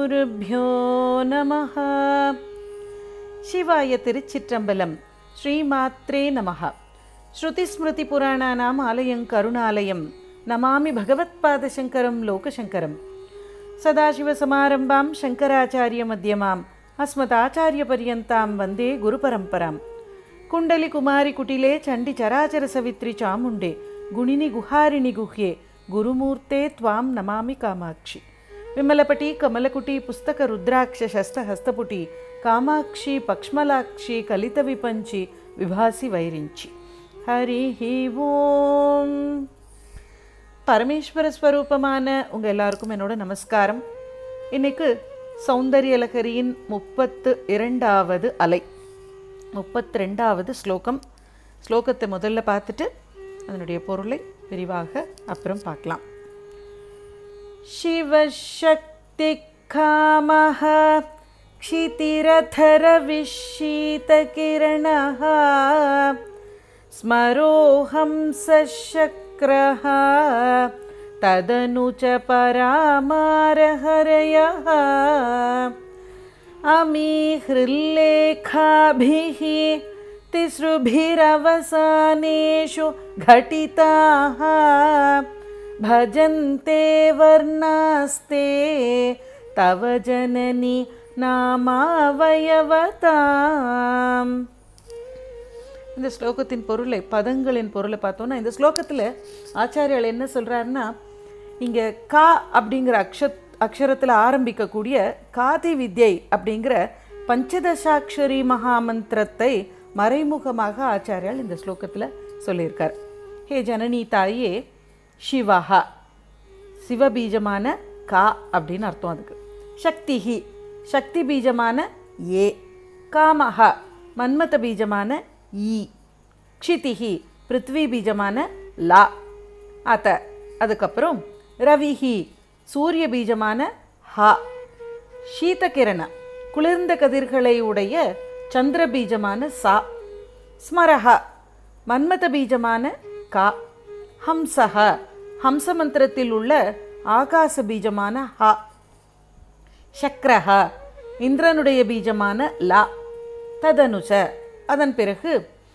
ஸ்ரீகுருभ्यो நமः சிவாய திருச்சிற்றம்பலம் ஸ்ரீமாத்ரே நமः ஸ்ருதிஸ்மிருதிபுராணானாம் ஆலயம் கருணாலயம் நமாமி பகவத்பாதசங்கரம் லோகசங்கரம் சதாசிவசமாரம்பாம் சங்கராச்சாரியமத்தியமாம் अस्मदाचार्यपर्यन्तां वन्दे गुरुपरम्परां कुण्डलिकुमारि कुटिले चण्डिचराचरसवित्रि चामुण्डे गुणिनि गुहारिणि गुह्ये गुरुमूर्ते त्वां नमामि कामाक्षि विमलपटी कमलकुटी पुस्तकरुद्राक्षशस्तहस्तपुटी कामाक्षी पक्ष्मलाक्षी कलितविपञ्चि विभासि वैरिञ्चि हरिः ஓம் பரமேஸ்வர ஸ்வரூபமான உங்கள் எல்லாருக்கும் என்னோட நமஸ்காரம் இன்னைக்கு சௌந்தர்யலகரியின் முப்பத்து இரண்டாவது அலை முப்பத்தி ரெண்டாவது ஸ்லோகம் ஸ்லோகத்தை முதல்ல பார்த்துட்டு அதனுடைய பொருளை விரிவாக அப்புறம் பார்க்கலாம் சிவசக்தி காமஹ क्षितिरथरविशीतकिरणः स्मरोऽहं सशक्रः तदनु च परामारहरयः अमीहृल्लेखाभिः तिसृभिरवसानेषु घटिताः भजन्ते वर्णास्ते तव जननि நாமாவயவதாம் இந்த ஸ்லோகத்தின் பொருளை பதங்களின் பொருளை பார்த்தோன்னா இந்த ஸ்லோகத்தில் ஆச்சாரியால் என்ன சொல்கிறாருன்னா இங்கே கா அப்படிங்கிற அக்ஷ அக்ஷரத்தில் ஆரம்பிக்கக்கூடிய காதி வித்யை அப்படிங்கிற பஞ்சதசாட்சரி மகாமந்திரத்தை மறைமுகமாக ஆச்சாரியால் இந்த ஸ்லோகத்தில் சொல்லியிருக்கார் ஹே ஜனனி தாயே சிவஹா சிவபீஜமான கா அப்படின்னு அர்த்தம் அதுக்கு சக்திஹி சக்தி பீஜமான ஏ காமஹ மன்மத பீஜமான ஈ க்ஷிதிஹி பிருத்வி பீஜமான லா அத அதுக்கப்புறம் ரவிஹி சூரிய பீஜமான ஹ சீதகிரண குளிர்ந்த கதிர்களை உடைய சந்திர பீஜமான சா ஸ்மரஹ மன்மத பீஜமான கா ஹம்சஹ ஹம்ச மந்திரத்தில் உள்ள ஆகாச பீஜமான ஹ சக்ரஹ இந்திரனுடைய பீஜமான லா ததனுச அதன் பிறகு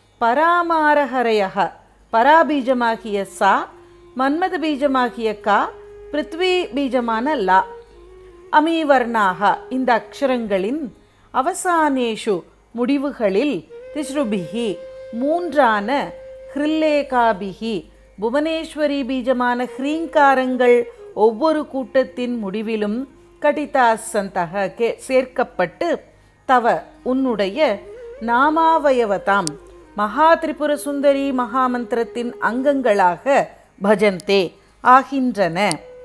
பராமாரஹரயக பராபீஜமாகிய சா மன்மத பீஜமாகிய கா பிருத்வி பீஜமான லா அமீவர்ணாக இந்த அக்ஷரங்களின் அவசானேஷு முடிவுகளில் திஸ்ருபிகி மூன்றான ஹிருல்லேகாபிகி புவனேஸ்வரி பீஜமான ஹ்ரீங்காரங்கள் ஒவ்வொரு கூட்டத்தின் முடிவிலும் கடிதாசந்தக கே சேர்க்கப்பட்டு தவ உன்னுடைய நாமாவயவதாம் மகா திரிபுர சுந்தரி மகாமந்திரத்தின் அங்கங்களாக பஜந்தே ஆகின்றன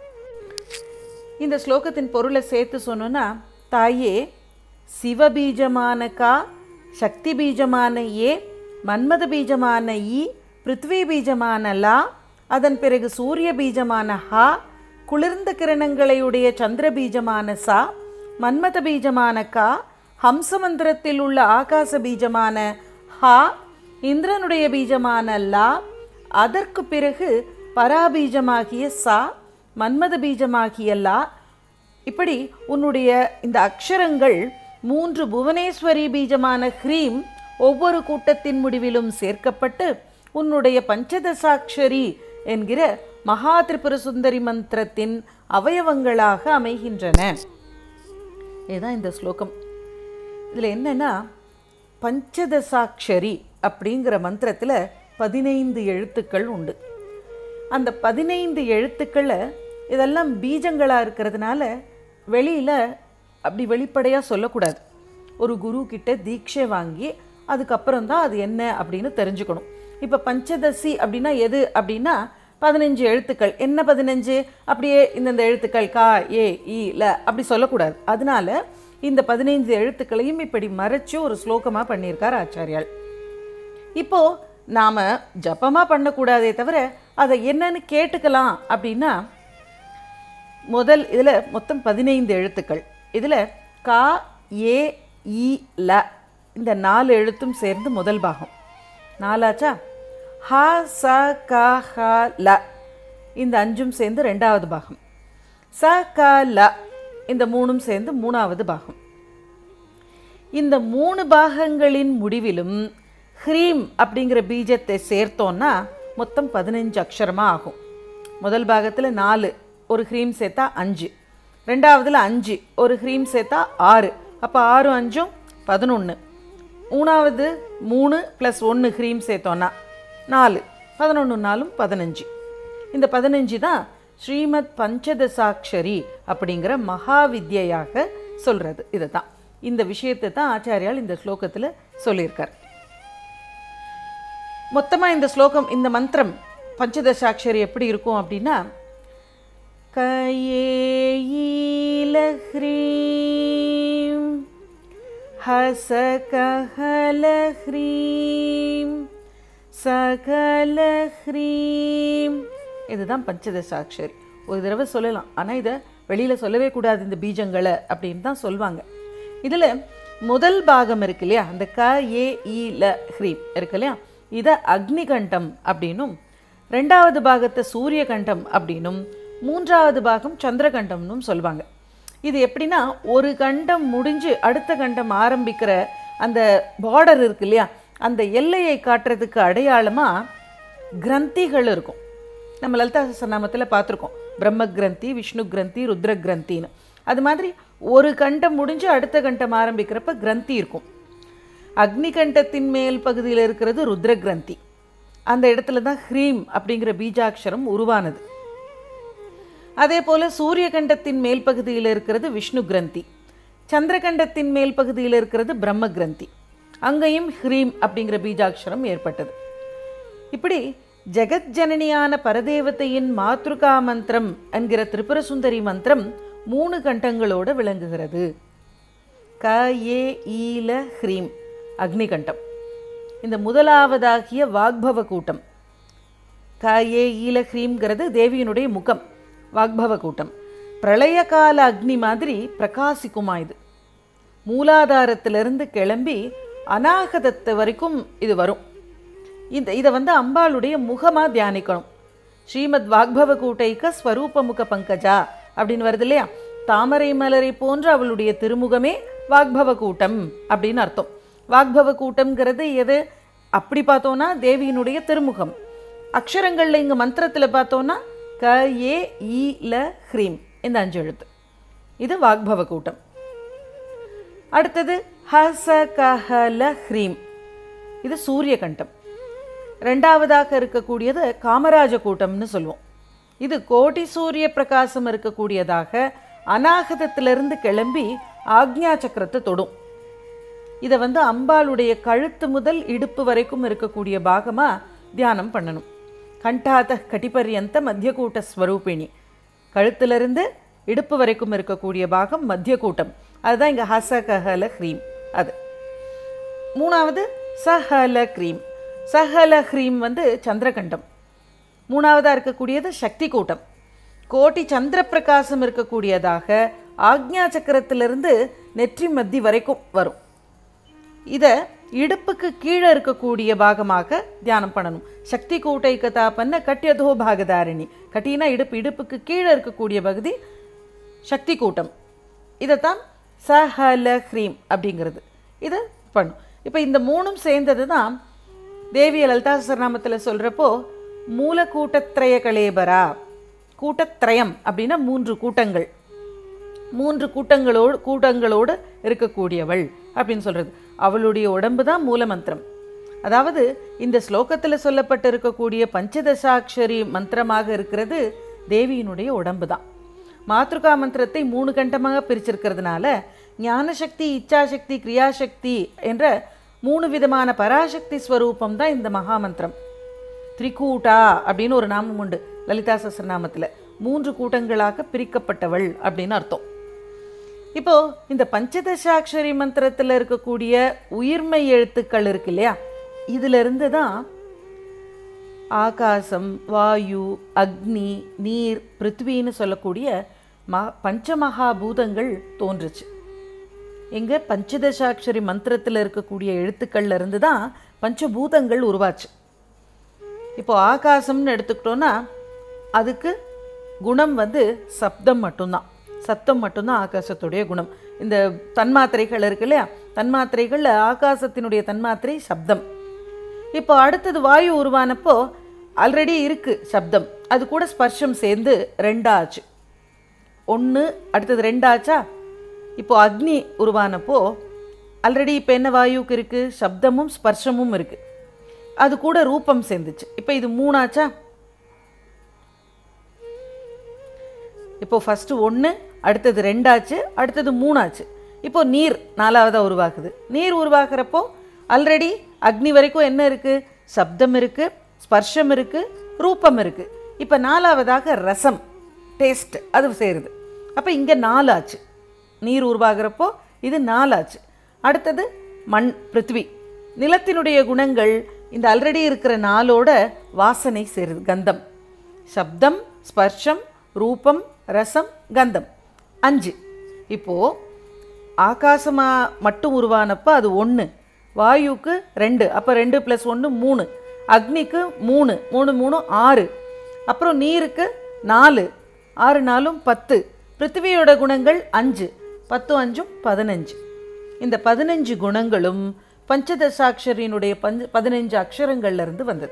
இந்த ஸ்லோகத்தின் பொருளை சேர்த்து சொன்னோன்னா தாயே சிவபீஜமான கா சக்தி பீஜமான ஏ மன்மத பீஜமான ஈ பிருத்வி பீஜமான லா அதன் பிறகு சூரிய பீஜமான ஹா குளிர்ந்த கிரணங்களையுடைய சந்திர பீஜமான சா மன்மத பீஜமான கா ஹம்ச மந்திரத்தில் உள்ள ஆகாச பீஜமான ஹா இந்திரனுடைய பீஜமான லா அதற்கு பிறகு பராபீஜமாகிய சா மன்மத பீஜமாகிய லா இப்படி உன்னுடைய இந்த அக்ஷரங்கள் மூன்று புவனேஸ்வரி பீஜமான ஹ்ரீம் ஒவ்வொரு கூட்டத்தின் முடிவிலும் சேர்க்கப்பட்டு உன்னுடைய பஞ்சதசாட்சரி என்கிற மகா திரிபுர சுந்தரி மந்திரத்தின் அவயவங்களாக அமைகின்றன இதுதான் இந்த ஸ்லோகம் இதில் என்னென்னா பஞ்சதசாட்சரி அப்படிங்கிற மந்திரத்தில் பதினைந்து எழுத்துக்கள் உண்டு அந்த பதினைந்து எழுத்துக்களை இதெல்லாம் பீஜங்களாக இருக்கிறதுனால வெளியில் அப்படி வெளிப்படையாக சொல்லக்கூடாது ஒரு குரு கிட்ட தீட்சை வாங்கி அதுக்கப்புறம் தான் அது என்ன அப்படின்னு தெரிஞ்சுக்கணும் இப்போ பஞ்சதசி அப்படின்னா எது அப்படின்னா பதினஞ்சு எழுத்துக்கள் என்ன பதினஞ்சு அப்படியே இந்தந்த எழுத்துக்கள் கா ஏ இ ல அப்படி சொல்லக்கூடாது அதனால இந்த பதினைந்து எழுத்துக்களையும் இப்படி மறைச்சு ஒரு ஸ்லோகமாக பண்ணியிருக்கார் ஆச்சாரியால் இப்போ நாம் ஜப்பமாக பண்ணக்கூடாதே தவிர அதை என்னன்னு கேட்டுக்கலாம் அப்படின்னா முதல் இதில் மொத்தம் பதினைந்து எழுத்துக்கள் இதில் கா ஏ இ ல இந்த நாலு எழுத்தும் சேர்ந்து முதல் பாகம் நாலாச்சா ஹ ச க ஹ ல இந்த அஞ்சும் சேர்ந்து ரெண்டாவது பாகம் ச க ல இந்த மூணும் சேர்ந்து மூணாவது பாகம் இந்த மூணு பாகங்களின் முடிவிலும் ஹ்ரீம் அப்படிங்கிற பீஜத்தை சேர்த்தோன்னா மொத்தம் பதினஞ்சு அக்ஷரமாக ஆகும் முதல் பாகத்தில் நாலு ஒரு ஹ்ரீம் சேர்த்தா அஞ்சு ரெண்டாவதுல அஞ்சு ஒரு ஹ்ரீம் சேர்த்தா ஆறு அப்போ ஆறு அஞ்சும் பதினொன்று மூணாவது மூணு ப்ளஸ் ஒன்று ஹ்ரீம் சேர்த்தோன்னா நாலு பதினொன்று நாலும் பதினஞ்சு இந்த பதினஞ்சு தான் ஸ்ரீமத் பஞ்சதசாட்சரி அப்படிங்கிற மகாவித்யாக சொல்கிறது இதை தான் இந்த விஷயத்தை தான் ஆச்சாரியால் இந்த ஸ்லோகத்தில் சொல்லியிருக்கார் மொத்தமாக இந்த ஸ்லோகம் இந்த மந்திரம் பஞ்சதசாட்சரி எப்படி இருக்கும் அப்படின்னா கயேலஹ்ரீம் ஹசகஹலஹ்ரீம் சகலஹ்ரீம் இதுதான் பஞ்சதசாட்சரி ஒரு தடவை சொல்லலாம் ஆனால் இதை வெளியில் சொல்லவே கூடாது இந்த பீஜங்களை அப்படின்னு தான் சொல்லுவாங்க இதில் முதல் பாகம் இருக்கு இல்லையா அந்த க ஏ இ ல ஹ்ரீம் இருக்கு இல்லையா இதை அக்னிகண்டம் அப்படின்னும் ரெண்டாவது பாகத்தை சூரியகண்டம் அப்படின்னும் மூன்றாவது பாகம் சந்திரகண்டம்னும் சொல்லுவாங்க இது எப்படின்னா ஒரு கண்டம் முடிஞ்சு அடுத்த கண்டம் ஆரம்பிக்கிற அந்த பார்டர் இருக்கு இல்லையா அந்த எல்லையை காட்டுறதுக்கு அடையாளமாக கிரந்திகள் இருக்கும் நம்ம லலிதா சநாமத்தில் பார்த்துருக்கோம் பிரம்ம கிரந்தி விஷ்ணு கிரந்தி ருத்ர கிரந்தின்னு அது மாதிரி ஒரு கண்டம் முடிஞ்சு அடுத்த கண்டம் ஆரம்பிக்கிறப்ப கிரந்தி இருக்கும் அக்னி கண்டத்தின் மேல் பகுதியில் இருக்கிறது ருத்ர கிரந்தி அந்த இடத்துல தான் ஹ்ரீம் அப்படிங்கிற பீஜாட்சரம் உருவானது அதே போல் சூரியகண்டத்தின் மேல் பகுதியில் இருக்கிறது விஷ்ணு கிரந்தி சந்திரகண்டத்தின் மேல் பகுதியில் இருக்கிறது பிரம்ம கிரந்தி அங்கேயும் ஹ்ரீம் அப்படிங்கிற பீஜாட்சரம் ஏற்பட்டது இப்படி ஜெகஜனனியான பரதேவதையின் மாத்ருகா மந்திரம் என்கிற திரிபுர சுந்தரி மந்திரம் மூணு கண்டங்களோடு விளங்குகிறது க ஏ ஈல ஹ்ரீம் அக்னிகண்டம் இந்த முதலாவதாகிய வாக்பவ கூட்டம் க ஏ ஈல ஹ்ரீம்ங்கிறது தேவியினுடைய முகம் வாக்பவ கூட்டம் பிரளய கால அக்னி மாதிரி பிரகாசிக்குமா இது மூலாதாரத்திலிருந்து கிளம்பி அநாகதத்து வரைக்கும் இது வரும் இந்த இதை வந்து அம்பாளுடைய முகமாக தியானிக்கணும் ஸ்ரீமத் வாக்பவ கூட்டைக்க ஸ்வரூப முக பங்கஜா அப்படின்னு வருது இல்லையா தாமரை மலரை போன்ற அவளுடைய திருமுகமே வாக்பவ கூட்டம் அப்படின்னு அர்த்தம் வாக்பவ கூட்டம்ங்கிறது எது அப்படி பார்த்தோன்னா தேவியினுடைய திருமுகம் அக்ஷரங்களில் இங்கே மந்திரத்தில் பார்த்தோன்னா க ஏ ஈ ல ஹ்ரீம் இந்த அஞ்சு எழுத்து இது வாக்பவ கூட்டம் அடுத்தது ஹச கஹல ஹ்ரீம் இது சூரியகண்டம் ரெண்டாவதாக இருக்கக்கூடியது காமராஜ கூட்டம்னு சொல்லுவோம் இது கோடி சூரிய பிரகாசம் இருக்கக்கூடியதாக அநாகதத்திலிருந்து கிளம்பி ஆக்ஞா சக்கரத்தை தொடும் இதை வந்து அம்பாளுடைய கழுத்து முதல் இடுப்பு வரைக்கும் இருக்கக்கூடிய பாகமாக தியானம் பண்ணணும் கண்டாத கட்டிபரியந்த மத்திய கூட்ட ஸ்வரூபிணி கழுத்திலிருந்து இடுப்பு வரைக்கும் இருக்கக்கூடிய பாகம் மத்திய கூட்டம் அதுதான் இங்கே ஹசகஹல ஹ்ரீம் அது மூணாவது சஹல க்ரீம் சஹல ஹ்ரீம் வந்து சந்திரகண்டம் மூணாவதாக இருக்கக்கூடியது சக்தி கூட்டம் கோட்டி சந்திர பிரகாசம் இருக்கக்கூடியதாக ஆக்ஞா சக்கரத்திலிருந்து நெற்றி மத்தி வரைக்கும் வரும் இதை இடுப்புக்கு கீழே இருக்கக்கூடிய பாகமாக தியானம் பண்ணணும் சக்தி கூட்டை கதாப்பன்ன கட்டியதோ பாகதாரிணி கட்டினா இடுப்பு இடுப்புக்கு கீழே இருக்கக்கூடிய பகுதி சக்தி கூட்டம் இதைத்தான் சஹல ஹ்ரீம் அப்படிங்கிறது இதை பண்ணும் இப்போ இந்த மூணும் சேர்ந்தது தான் தேவிய லலிதா சரணாமத்தில் சொல்கிறப்போ மூல கூட்டத்ரய கலேபரா கூட்டத்ரயம் அப்படின்னா மூன்று கூட்டங்கள் மூன்று கூட்டங்களோடு கூட்டங்களோடு இருக்கக்கூடியவள் அப்படின்னு சொல்கிறது அவளுடைய உடம்பு தான் மூலமந்திரம் அதாவது இந்த ஸ்லோகத்தில் சொல்லப்பட்டு இருக்கக்கூடிய பஞ்சதசாட்சரி மந்திரமாக இருக்கிறது தேவியினுடைய உடம்பு தான் மாத்ருகா மந்திரத்தை மூணு கண்டமாக பிரிச்சிருக்கிறதுனால ஞானசக்தி இச்சாசக்தி கிரியாசக்தி என்ற மூணு விதமான பராசக்தி ஸ்வரூபம் தான் இந்த மகாமந்திரம் திரிகூட்டா அப்படின்னு ஒரு நாமம் உண்டு லலிதா சஸ்ரநாமத்தில் மூன்று கூட்டங்களாக பிரிக்கப்பட்டவள் அப்படின்னு அர்த்தம் இப்போ இந்த பஞ்சதசாட்சரி மந்திரத்தில் இருக்கக்கூடிய உயிர்மை எழுத்துக்கள் இருக்கு இல்லையா இதிலிருந்து தான் ஆகாசம் வாயு அக்னி நீர் பிருத்வின்னு சொல்லக்கூடிய ம பஞ்சமகாபூதங்கள் தோன்றுச்சு எங்க பஞ்சதசாட்சரி மந்திரத்தில் இருக்கக்கூடிய எழுத்துக்கள்ல இருந்து தான் பஞ்சபூதங்கள் உருவாச்சு இப்போ ஆகாசம்னு எடுத்துக்கிட்டோன்னா அதுக்கு குணம் வந்து சப்தம் மட்டும்தான் சத்தம் மட்டும்தான் ஆகாசத்துடைய குணம் இந்த தன்மாத்திரைகள் இருக்கு இல்லையா தன்மாத்திரைகளில் ஆகாசத்தினுடைய தன்மாத்திரை சப்தம் இப்போ அடுத்தது வாயு உருவானப்போ ஆல்ரெடி இருக்கு சப்தம் அது கூட ஸ்பர்ஷம் சேர்ந்து ரெண்டாச்சு ஒன்று அடுத்தது ரெண்டாச்சா இப்போ அக்னி உருவானப்போ ஆல்ரெடி இப்போ என்ன வாயுக்கு இருக்குது சப்தமும் ஸ்பர்ஷமும் இருக்குது அது கூட ரூபம் சேர்ந்துச்சு இப்போ இது மூணாச்சா இப்போ ஃபஸ்ட்டு ஒன்று அடுத்தது ரெண்டாச்சு அடுத்தது மூணாச்சு இப்போ நீர் நாலாவதாக உருவாகுது நீர் உருவாகிறப்போ ஆல்ரெடி அக்னி வரைக்கும் என்ன இருக்குது சப்தம் இருக்குது ஸ்பர்ஷம் இருக்குது ரூபம் இருக்குது இப்போ நாலாவதாக ரசம் டேஸ்ட் அது சேருது அப்போ இங்கே நாலாச்சு நீர் உருவாகிறப்போ இது நாலாச்சு அடுத்தது மண் பிருத்வி நிலத்தினுடைய குணங்கள் இந்த ஆல்ரெடி இருக்கிற நாளோட வாசனை சேருது கந்தம் சப்தம் ஸ்பர்ஷம் ரூபம் ரசம் கந்தம் அஞ்சு இப்போது ஆகாசமா மட்டும் உருவானப்போ அது ஒன்று வாயுக்கு ரெண்டு அப்போ ரெண்டு ப்ளஸ் ஒன்று மூணு அக்னிக்கு மூணு மூணு மூணு ஆறு அப்புறம் நீருக்கு நாலு ஆறு நாலும் பத்து பிருத்திவியோட குணங்கள் அஞ்சு பத்து அஞ்சும் பதினஞ்சு இந்த பதினஞ்சு குணங்களும் பஞ்சதசாட்சரியினுடைய பஞ்ச பதினஞ்சு அக்ஷரங்கள்ல இருந்து வந்தது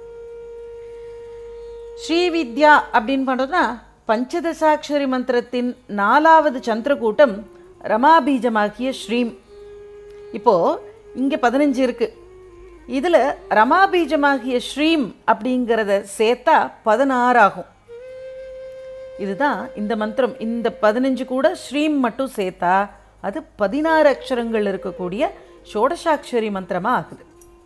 ஸ்ரீவித்யா அப்படின்னு பண்ணோம்னா பஞ்சதசாட்சரி மந்திரத்தின் நாலாவது சந்திரகூட்டம் ரமாபீஜமாகிய ஸ்ரீம் இப்போ இங்கே பதினஞ்சு இருக்கு இதில் ரமாபீஜமாகிய ஸ்ரீம் அப்படிங்கிறத சேர்த்தா பதினாறு ஆகும் இதுதான் இந்த மந்திரம் இந்த பதினஞ்சு கூட ஸ்ரீம் மட்டும் சேர்த்தா அது பதினாறு அக்ஷரங்கள் இருக்கக்கூடிய ஷோடசாட்சரி மந்திரமாக ஆகுது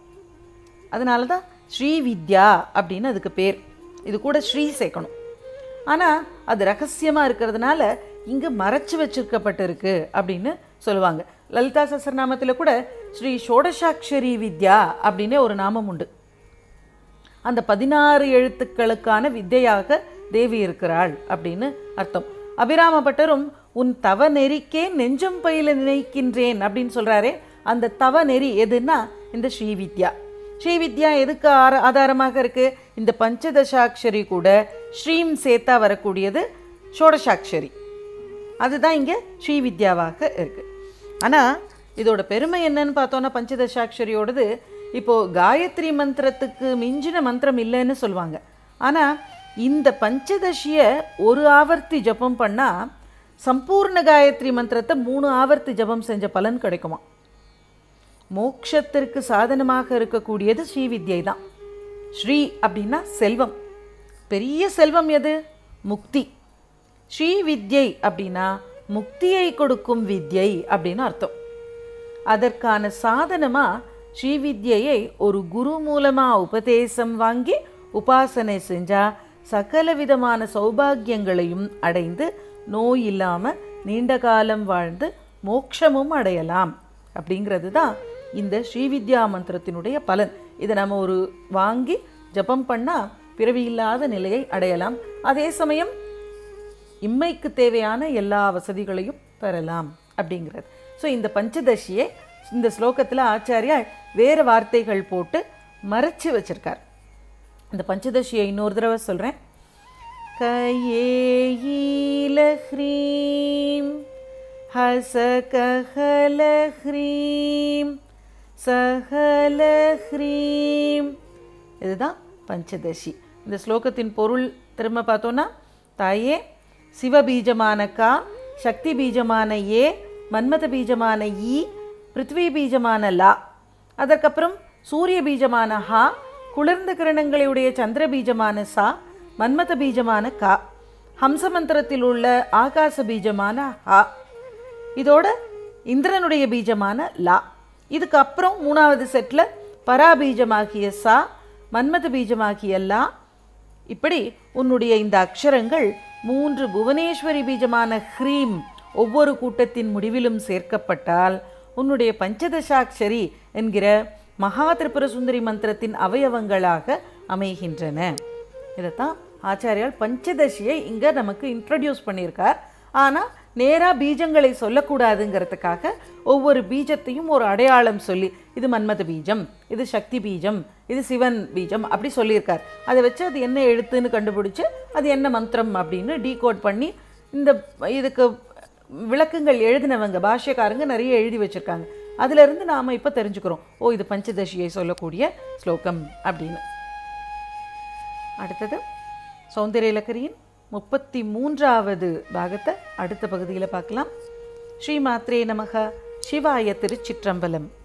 அதனால தான் ஸ்ரீவித்யா அப்படின்னு அதுக்கு பேர் இது கூட ஸ்ரீ சேர்க்கணும் ஆனால் அது ரகசியமாக இருக்கிறதுனால இங்கே மறைச்சு வச்சிருக்கப்பட்டிருக்கு அப்படின்னு சொல்லுவாங்க லலிதா சஹஸ்ரநாமத்தில் கூட ஸ்ரீ ஷோடசாட்சரி வித்யா அப்படின்னே ஒரு நாமம் உண்டு அந்த பதினாறு எழுத்துக்களுக்கான வித்தையாக தேவி இருக்கிறாள் அப்படின்னு அர்த்தம் அபிராம பட்டரும் உன் தவ நெறிக்கே நெஞ்சம் பயில நினைக்கின்றேன் அப்படின்னு சொல்றாரே அந்த தவ நெறி எதுன்னா இந்த ஸ்ரீவித்யா ஸ்ரீவித்யா எதுக்கு ஆர ஆதாரமாக இருக்கு இந்த பஞ்சதசாட்சரி கூட ஸ்ரீம் சேர்த்தா வரக்கூடியது ஷோடசாட்சரி அதுதான் இங்கே ஸ்ரீவித்யாவாக இருக்கு ஆனால் இதோட பெருமை என்னன்னு பார்த்தோன்னா பஞ்சதசாட்சரியோடது இப்போது காயத்ரி மந்திரத்துக்கு மிஞ்சின மந்திரம் இல்லைன்னு சொல்லுவாங்க ஆனால் இந்த பஞ்சதசியை ஒரு ஆவர்த்தி ஜபம் பண்ணால் சம்பூர்ண காயத்ரி மந்திரத்தை மூணு ஆவர்த்தி ஜபம் செஞ்ச பலன் கிடைக்குமா மோட்சத்திற்கு சாதனமாக இருக்கக்கூடியது ஸ்ரீவித்யை தான் ஸ்ரீ அப்படின்னா செல்வம் பெரிய செல்வம் எது முக்தி ஸ்ரீ வித்யை அப்படின்னா முக்தியை கொடுக்கும் வித்யை அப்படின்னு அர்த்தம் அதற்கான சாதனமாக ஸ்ரீவித்யை ஒரு குரு மூலமாக உபதேசம் வாங்கி உபாசனை செஞ்சால் சகல விதமான சௌபாகியங்களையும் அடைந்து நோய் இல்லாமல் நீண்ட காலம் வாழ்ந்து மோட்சமும் அடையலாம் அப்படிங்கிறது தான் இந்த ஸ்ரீவித்யா மந்திரத்தினுடைய பலன் இதை நம்ம ஒரு வாங்கி ஜபம் பண்ணால் பிறவி இல்லாத நிலையை அடையலாம் அதே சமயம் இம்மைக்கு தேவையான எல்லா வசதிகளையும் பெறலாம் அப்படிங்கிறது ஸோ இந்த பஞ்சதசியை இந்த ஸ்லோகத்தில் ஆச்சாரியால் வேறு வார்த்தைகள் போட்டு மறைச்சு வச்சிருக்கார் இந்த பஞ்சதசியை இன்னொரு தடவை சொல்கிறேன் கயேலஹ்ரீம் ஹசகஹலஹ்ரீம் சஹலஹ்ரீம் இதுதான் பஞ்சதசி இந்த ஸ்லோகத்தின் பொருள் திரும்ப பார்த்தோன்னா தாயே சிவபீஜமான கா சக்தி பீஜமான ஏ மன்மத பீஜமான ஈ பிருத்வி பீஜமான லா அதற்கப்புறம் சூரிய பீஜமான ஹா குளிர்ந்த கிரணங்களுடைய சந்திர பீஜமான சா மன்மத பீஜமான கா ஹம்ச மந்திரத்தில் உள்ள ஆகாச பீஜமான ஹா இதோட இந்திரனுடைய பீஜமான லா இதுக்கு அப்புறம் மூணாவது செட்டில் பராபீஜமாகிய சா மன்மத பீஜமாகிய லா இப்படி உன்னுடைய இந்த அக்ஷரங்கள் மூன்று புவனேஸ்வரி பீஜமான ஹ்ரீம் ஒவ்வொரு கூட்டத்தின் முடிவிலும் சேர்க்கப்பட்டால் உன்னுடைய பஞ்சதசாட்சரி என்கிற மகா திரிபுர சுந்தரி மந்திரத்தின் அவயவங்களாக அமைகின்றன இதைத்தான் ஆச்சாரியால் பஞ்சதசியை இங்கே நமக்கு இன்ட்ரடியூஸ் பண்ணியிருக்கார் ஆனால் நேராக பீஜங்களை சொல்லக்கூடாதுங்கிறதுக்காக ஒவ்வொரு பீஜத்தையும் ஒரு அடையாளம் சொல்லி இது மன்மத பீஜம் இது சக்தி பீஜம் இது சிவன் பீஜம் அப்படி சொல்லியிருக்கார் அதை வச்சு அது என்ன எழுத்துன்னு கண்டுபிடிச்சு அது என்ன மந்திரம் அப்படின்னு டீகோட் பண்ணி இந்த இதுக்கு விளக்கங்கள் எழுதினவங்க பாஷ்யக்காரங்க நிறைய எழுதி வச்சுருக்காங்க அதிலிருந்து நாம் இப்போ தெரிஞ்சுக்கிறோம் ஓ இது பஞ்சதசியை சொல்லக்கூடிய ஸ்லோகம் அப்படின்னு அடுத்தது சௌந்தரிய இலக்கரியின் முப்பத்தி மூன்றாவது பாகத்தை அடுத்த பகுதியில் பார்க்கலாம் ஸ்ரீமாத்ரே நமக சிவாய திருச்சிற்றம்பலம்